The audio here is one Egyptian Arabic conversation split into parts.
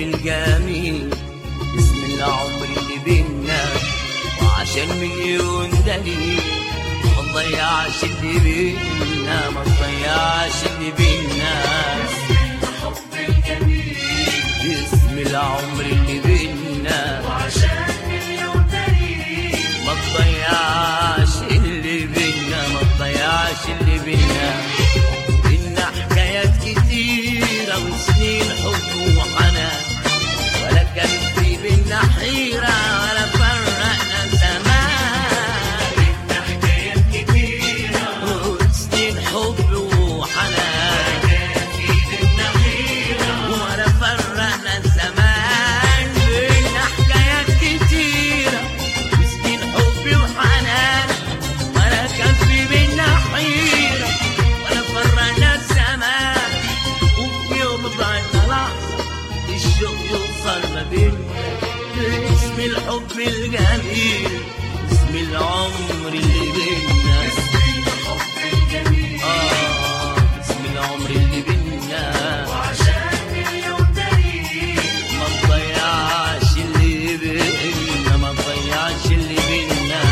الجميل اسم العمر اللي بينا وعشان مليون دليل ما تضيعش اللي بينا ما تضيعش اللي بينا الحب الجميل اسم العمر اللي بينا وعشان مليون دليل ما تضيعش اللي بينا ما تضيعش اللي بينا بينا حكايات كتيرة وسنين حب وحنان ولا كان في بينا حيرة ولا فرقنا زمان بينا حكايات كتيرة وسنين حب وحنان كان في بينا حيرة ولا فرقنا زمان بينا حكايات كتيرة وسنين حب وحنان ولا كان في بينا حيرة ولا فرقنا الزمان وفي يوم بعدنا لحظة الشوق يوصل ما بينا اسم الحب الجميل اسم العمر اللي بينا الحب الجميل آه اسم العمر اللي بينا وعشان مليون دليل ما تضيعش اللي بينا ما تضيعش اللي بينا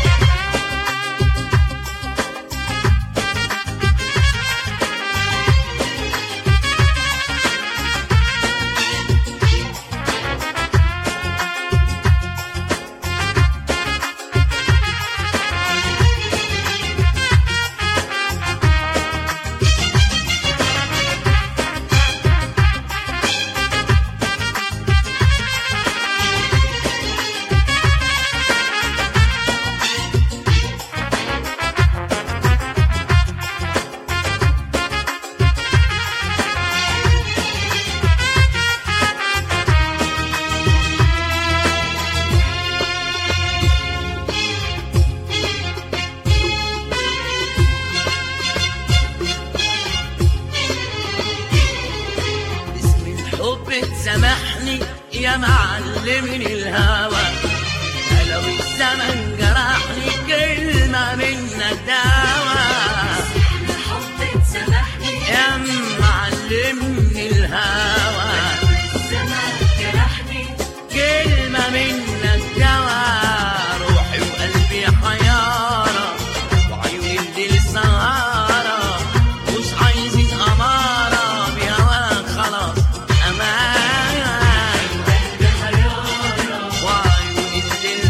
اسم الحب سامحني يا معلمني الهوى لو الزمن جرحني كلمة منك دواء الحب تسامحني يا معلمني الهوى الزمان جرحني كلمة منك دواء روحي وقلبي حيارة وعيوني الليل سهارة مش عايزين أمارة بهواك خلاص أمان قلبي حيارة وعيوني الليل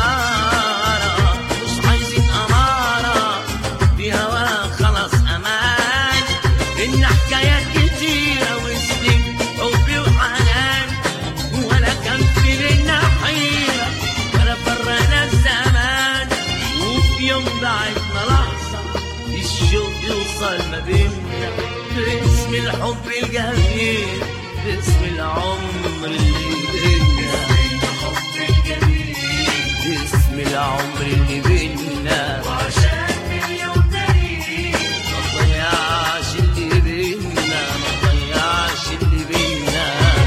سهارة مش عايزين أمارة بهواك خلاص أمان إن حكايات كتيرة وسنين حب وحنان ولا كان في بينا حيرة ولا فرقنا الزمان وفي يوم بعدنا لحظة الشوق يوصل ما بينا باسم الحب الجميل باسم العمر اللي بينا الحب الجميل باسم العمر اللي بينا وعشان مليون دليل ما تضيعش اللي بينا ما تضيعش اللي بينا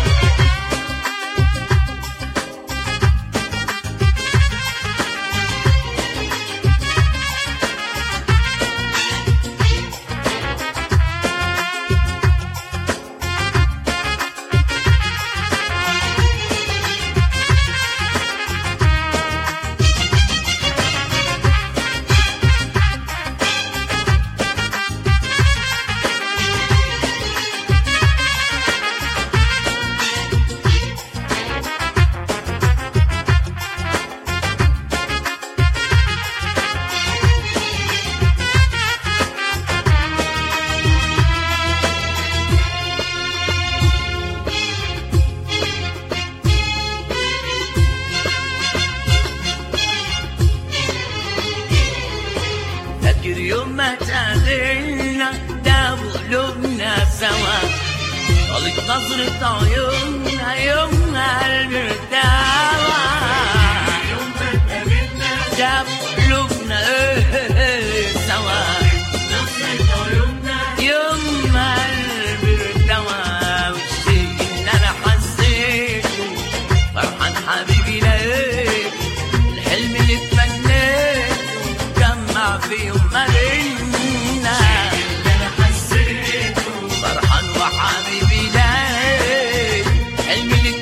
فاكر يوم ما تقابلنا داب قلوبنا سوا طالت نظرة عيوننا يوم قلبي ارتوى يوم ما اتقابلنا داب قلوبنا ايه سوا نظرة عيوننا يوم ما قلبي ارتوى والشيء اللي انا حسيته فرحان حبيبي لقيت الحلم اللي اتمنيته جمع في يوم ما بينا اللي انا حسيته فرحان وحبيبي لقيت حلمي اللي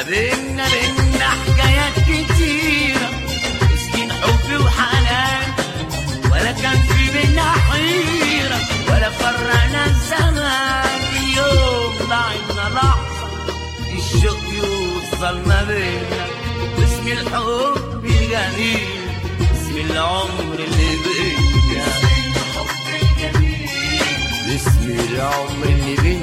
ما بينا بينا حكايات كتيرة مسكين حب وحنان ولا كان في بينا حيرة ولا فرقنا الزمان اليوم ضاعنا لحظة الشوق يوصل ما بينا باسم الحب الجميل باسم العمر اللي بينا الحب الجميل باسم العمر اللي بينا